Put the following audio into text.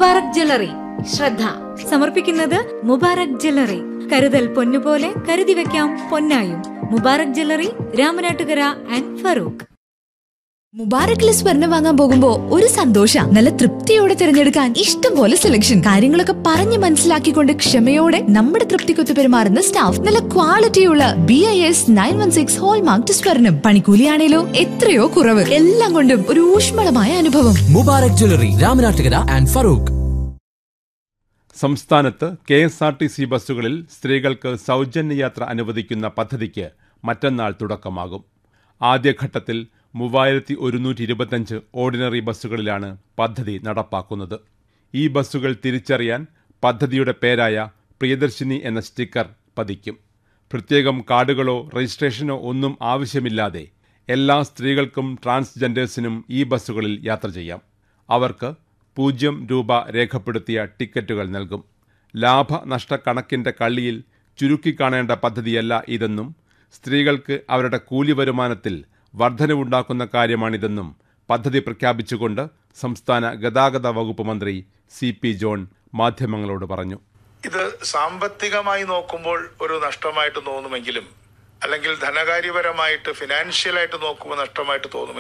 Mubarak jewellery ശ്രദ്ധ സമർപ്പിക്കുന്നത് Mubarak jewellery കരുതൽ പൊന്നുപോലെ കരുതി വെക്കാം പൊന്നായും മുബാറക് ജ്വല്ലറി രാമനാട്ടുകര ആൻഡ് ഫറൂഖ് മുബാറക്കിലെ സ്വർണം വാങ്ങാൻ പോകുമ്പോ ഒരു സന്തോഷ നല്ല തൃപ്തിയോടെ തിരഞ്ഞെടുക്കാൻ ഇഷ്ടം പോലെ സെലക്ഷൻ കാര്യങ്ങളൊക്കെ പറഞ്ഞു മനസ്സിലാക്കിക്കൊണ്ട് ക്ഷമയോടെ നമ്മുടെ തൃപ്തിക്കൊത്ത് പെരുമാറുന്ന സ്റ്റാഫ് നല്ല ക്വാളിറ്റിയുള്ള B I S nine one six hallmark സ്വർണം പണിക്കൂലിയാണേലോ എത്രയോ കുറവ് എല്ലാം കൊണ്ടും ഒരു ഊഷ്മളമായ അനുഭവം മുബാറക് ജ്വല്ലറി രാമനാട്ടുകര ആൻഡ് ഫറൂഖ് സംസ്ഥാനത്ത് K S R T C ബസ്സുകളിൽ സ്ത്രീകൾക്ക് സൗജന്യ യാത്ര അനുവദിക്കുന്ന പദ്ധതിക്ക് മറ്റന്നാൾ തുടക്കമാകും ആദ്യഘട്ടത്തിൽ മൂവായിരത്തി ഒരുന്നൂറ്റി ഇരുപത്തഞ്ച് ഓർഡിനറി ബസ്സുകളിലാണ് പദ്ധതി നടപ്പാക്കുന്നത് ഈ ബസ്സുകൾ തിരിച്ചറിയാൻ പദ്ധതിയുടെ പേരായ പ്രിയദർശിനി എന്ന സ്റ്റിക്കർ പതിക്കും പ്രത്യേകം കാർഡുകളോ രജിസ്ട്രേഷനോ ഒന്നും ആവശ്യമില്ലാതെ എല്ലാ സ്ത്രീകൾക്കും ട്രാൻസ്ജെൻഡേഴ്സിനും ഈ ബസ്സുകളിൽ യാത്ര ചെയ്യാം അവർക്ക് പൂജ്യം രൂപ രേഖപ്പെടുത്തിയ ടിക്കറ്റുകൾ നൽകും ലാഭനഷ്ട കണക്കിന്റെ കള്ളിയിൽ ചുരുക്കിക്കാണേണ്ട പദ്ധതിയല്ല ഇതെന്നും സ്ത്രീകൾക്ക് അവരുടെ കൂലി വരുമാനത്തിൽ വർധനവുണ്ടാക്കുന്ന കാര്യമാണിതെന്നും പദ്ധതി പ്രഖ്യാപിച്ചുകൊണ്ട് സംസ്ഥാന ഗതാഗത വകുപ്പ് മന്ത്രി സി പി ജോൺ മാധ്യമങ്ങളോട് പറഞ്ഞു ഇത് സാമ്പത്തികമായി നോക്കുമ്പോൾ ഒരു നഷ്ടമായിട്ട് തോന്നുമെങ്കിലും അല്ലെങ്കിൽ ധനകാര്യപരമായിട്ട് ഫിനാൻഷ്യലായിട്ട് നോക്കുമ്പോൾ നഷ്ടമായിട്ട് തോന്നുമെങ്കിലും